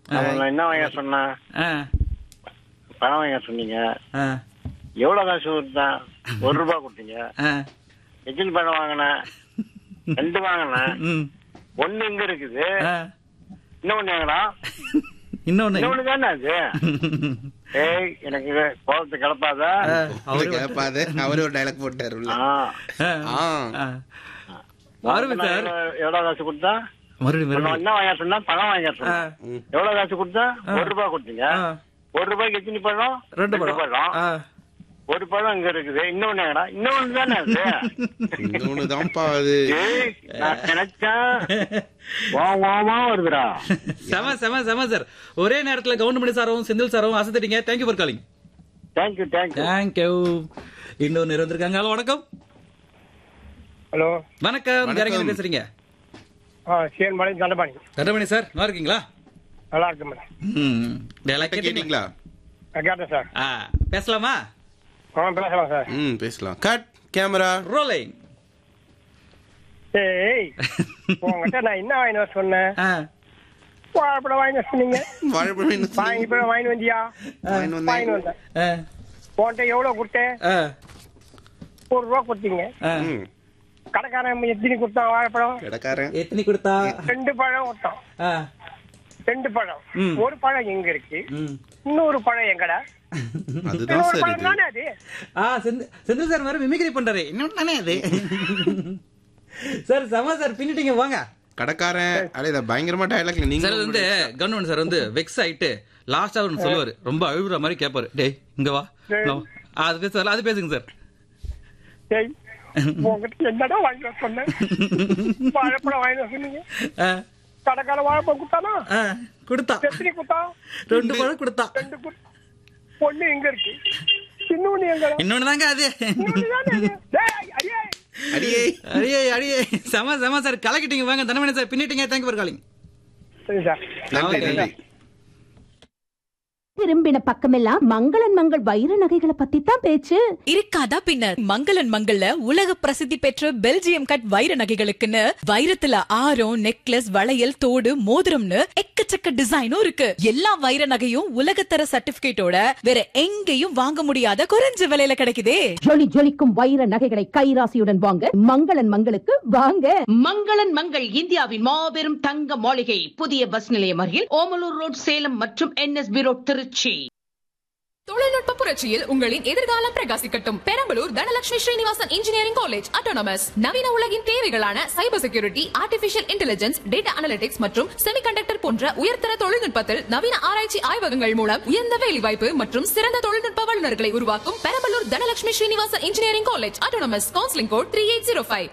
அவன் நான் என்ன வாங்க சொன்னேன் ஆ பணம் வாங்க சொன்னீங்க ஆ எவ்வளவு காசு கொடுத்தேன் ஒரு ரூபாய் கொடுத்தீங்க ஆ எத்தனை பணம் வாங்கினேன் ரெண்டு வாங்கினேன் ம் ஒண்ணு இங்க இருக்குது ஆ இன்னொன்னு எங்கடா இன்னொன்னு இன்னொன்னு தானே அது ஏய் எனக்கு கோபத்தை கிளப்பாத ஆ, அவரு கேப்பாது அவரு ஒரு டைலாக் போட்டாரு உள்ள ஆ. ஆ, ஆ ஆ. ஆரம்பி நான் சார் எவ்வளவு- எவ்வளவு காசு கொடுத்தா மறுபடியும் நான் மறுபடியும் என்ன வாங்க சொன்னா பணம் வாங்க ஆ, சொன்னேன் எவ்வளவு காசு கொடுத்தா ஒரு ரூபாய் கொடுத்தீங்க ஆ. ஒரு ரூபாய்க்கு எத்தனை பழம் ரெண்டு படம் ஆ. ஒரு பழம் இங்க இருக்குது இன்னொன்னு எங்கடா இன்னொன்னு தானே அது இன்னொன்னுதான்ப்பா அது ஏய், நான் நினைச்சேன் வா வாமா வருதுடா செம செம செம சார் ஒரே நேரத்துல கவுண்டமணி சாரும் செந்தில் சாரும் அசத்திட்டீங்க thank you for calling thank you thank you thank you இன்னொன்னு இருந்திருக்காங்க ஹலோ வணக்கம் ஹலோ வணக்கம் யாருங்க இருந்து பேசுறீங்க ஆ சீர்மலை தண்டபாணி தண்டமணி சார் நல்லா இருக்கீங்களா நல்லா இருக்கு மேடம் ம் dialogue கேட்டீங்களா கேட்டீங்களா நான் கேட்டேன் சார் ஆ பேசலாமா ஆ பேசலாம் சார் ம் பேசலாம் கட் கேமரா ரோலிங் ஏய் உங்ககிட்ட நான் என்ன வாங்கிட்டு வர சொன்னேன் ஆ வாழைப்பழம் வாங்கிட்டு வர சொன்னீங்க வாழைப்பழம் என்ன வாங்கி சொன்னீங்க? போய் வாங்கிட்டு வந்தியா வாங்கிட்டு வந்தேன். வாங்கிட்டு வந்தேன் ஆ உன்கிட்ட எவ்வளவு கொடுத்தேன் ஆ ஒரு ரூபா கொடுத்தீங்க ஆ. ம் கடைக்காரன் எத்தனை கொடுத்தான் வாழைப்பழம் கடைக்காரன் எத்தனை கொடுத்தா ரெண்டு பழம் கொடுத்தான் ஆ ரெண்டு பழம் ம். ஒரு பழம் எங்க இருக்கு ம் இன்னொரு பழம் எங்கடா அதுதான் இன்னொரு சார் பழம் இது தானே அது ஆ செந்தில் செந்தில் சார் மாதிரி மிமிக்ரி பண்றாரு இன்னும் தானே அது சார் செம சார் பின்னிட்டீங்க வாங்க கடைக்காரன் அடே இத பயங்கரமா டைலாக்ல நீங்க சார் அது வந்து கவர்மெண்ட் சார் வந்து வெக்ஸ் ஆயிட்டு லாஸ்டா ஒன்று சொல்லுவாரு ரொம்ப அழுகுற மாதிரி கேட்பாரு டேய் இங்க வா இங்க வா. ஆ, அது பேச அது பேசுங்க சார் ஏய் உங்ககிட்ட என்னடா வாங்கிட்டு வர சொன்னேன் வாழைப்பழம் வாங்கிட்டு வர சொன்னீங்க ஆ, கடைக்காரன் வாழைப்பழம் கொடுத்தானா ஆ, கொடுத்தா எத்தனை கொடுத்தான் ரெண்டு பழம் கொடுத்தா ரெண்டு குட்- பொண்ணு எங்க இருக்கு இன்னொன்னு எங்க இன்னொன்னு தாங்க அது இன்னொன்னு தானே அது. டேய், அடியே. அடியே அடியே அடியே செம செம சார் கலக்கிட்டீங்க வாங்க தனமணி சார் பின்னிட்டீங்க தேங்க்யூ ஃபார் காலிங் சரி சார் நன்றி Okay. நன்றி திரும்பின பக்கமெல்லாம் மங்களன் மங்கள் வைர நகைகளை பத்தி தான் பேச்சு இருக்காதா பின்ன மங்களன் மங்கள்ல உலக பிரசித்தி பெற்ற பெல்ஜியம் கட் வைர நகைகளுக்குன்னு வைரத்துல ஆரம் நெக்லஸ் வளையல் தோடு மோதிரம்னு எக்கச்சக்க டிசைனும் இருக்கு எல்லா வைர நகையும் உலகத்தர சர்டிபிகேட்டோட வேற எங்கேயும் வாங்க முடியாத குறைஞ்ச விலையில கிடைக்குதே ஜொலி ஜொலிக்கும் வைர நகைகளை கைராசியுடன் வாங்க மங்களன் மங்களுக்கு வாங்க மங்களன் மங்கள் இந்தியாவின் மாபெரும் தங்க மாளிகை புதிய பஸ் நிலையம் அருகில் ஓமலூர் ரோட் சேலம் மற்றும் என்எஸ்பி ரோட் திருச்சி தொழில்நுட்ப புரட்சியில் உங்களின் எதிர்காலம் பிரகாசிக்கட்டும் Perambalur Dhanalakshmi Srinivasan engineering college autonomous நவீன உலகின் தேவைகளான cyber security artificial intelligence data analytics மற்றும் செமிகண்டக்டர் போன்ற உயர்தர தொழில்நுட்பத்தில் நவீன ஆராய்ச்சி ஆய்வகங்கள் மூலம் உயர்ந்த வேலைவாய்ப்பு மற்றும் சிறந்த தொழில்நுட்ப வல்லுநர்களை உருவாக்கும் Perambalur Dhanalakshmi Srinivasan engineering college autonomous counselling code three eight zero five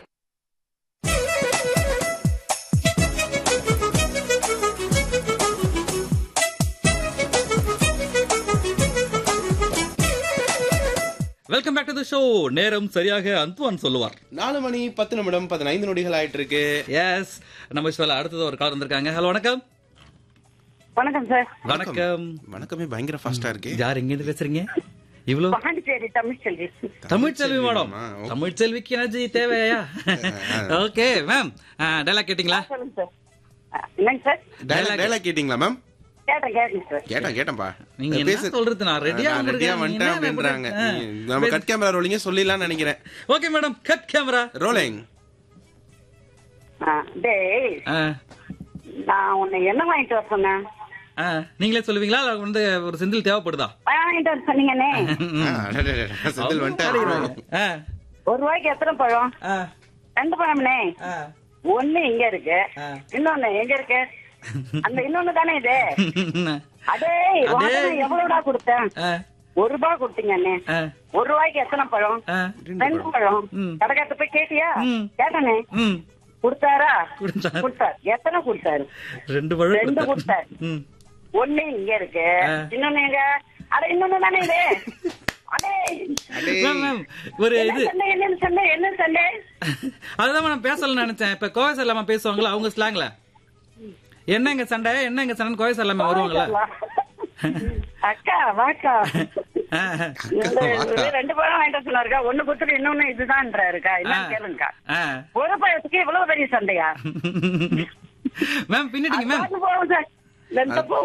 welcome back to the show நேரம் சரியாக அந்துவான் சொல்லுவார் நாலு மணி பத்து நிமிடம் பதினைந்து நொடிகள் ஆயிட்டு இருக்கு எஸ் நம்ம ஷோல அடுத்தது ஒரு கால் வந்திருக்காங்க ஹலோ வணக்கம் வணக்கம் சார் வணக்கம் வணக்கமே பயங்கர ஃபாஸ்டா இருக்கு யார் எங்க இருந்து பேசுறீங்க இவ்வளவு பாண்டிச்சேரி தமிழ்ச்செல்வி தமிழ்ச்செல்வி மேடம் ஆ, ஓகே. தமிழ்ச்செல்விக்கு எனர்ஜி தேவையா ஓகே மேம் டைலாக் கேட்டிங்களா சொல்லுங்க சார் அஹ், என்னங்க சார் டைலாக் டைலாக் கேட்டீங்களா மேம் கேட்டேன் கேட்டேன் சார் கேட்டேன் கேட்டேன்பா நீங்க என்ன சொல்றது நான் ரெடியா நான் ரெடியா வந்துட்டேன் அப்படின்றாங்க நீங்க- நம்ம கட் கேமரா ரோலிங்க சொல்லிடலாம்னு நினைக்கிறேன் okay madam cut camera rolling அஹ், டேய் நான் உன்னை என்ன வாங்கிட்டு வர சொன்னேன் நீங்களே சொல்லுவீங்களா இல்ல வந்து ஒரு செந்தில் தேவைப்படுதா வாங்கிட்டு வர சொன்னீங்கண்ணே செந்தில் வந்துட்டாரு ஆ, ஒரு ரூபாய்க்கு எத்தனை பழம் ஆ, ரெண்டு பழம்னே ஆ. ஒண்ணு இங்க இருக்கு ஆ. இன்னொன்னு எங்க இருக்கு அந்த இன்னொன்னு தானே இது அடே அடே. உனக்கு நான் எவ்வளவுடா கொடுத்தேன் ஆ, ஒரு ரூபாய் கொடுத்தீங்க அண்ணே ஆ, ஒரு ரூபாய்க்கு எத்தனை பழம் ஆ. ரெண்டு பழம் ம். கடைக்காரத்து போய் கேட்டியா ம். கேட்டனே ம், கொடுத்தாரா கொடுத்தாரு. கொடுத்தாரு எத்தனை கொடுத்தாரு ரெண்டு பழம் ரெண்டு கொடுத்தாரு. கொடுத்தாரு. ம். ஒண்ணு இங்க இருக்கு ஆ. இன்னொன்னு எங்க அட இன்னொன்னு தானே இது அடே மேம், மேம், ஒரு என்ன இது சண்டை என்ன சண்டை என்ன சண்டை அதுதான் நான் பேசல நினைச்சேன் இப்ப கோவை இல்லாம பேசுவாங்களா அவங்க ஸ்லாங்ல என்னங்க சண்டை என்னங்க சண்டை கோவை இல்லாம வருவாங்களா அக்கா வாக்கா ஆ, இந்த இது ரெண்டு பழம் வாங்கிட்டு சொன்னாருக்கா ஒண்ணு கொடுத்துட்டு இன்னொன்னு இதுதான்றாருக்கா என்னன்னு கேளுங்கக்கா ஆ. ஒரு பழத்துக்கு இவ்வளவு பெரிய சண்டையா மேம் பின்னிட்டீங்க மேம் அது போகும் சார் லென்த்தா போ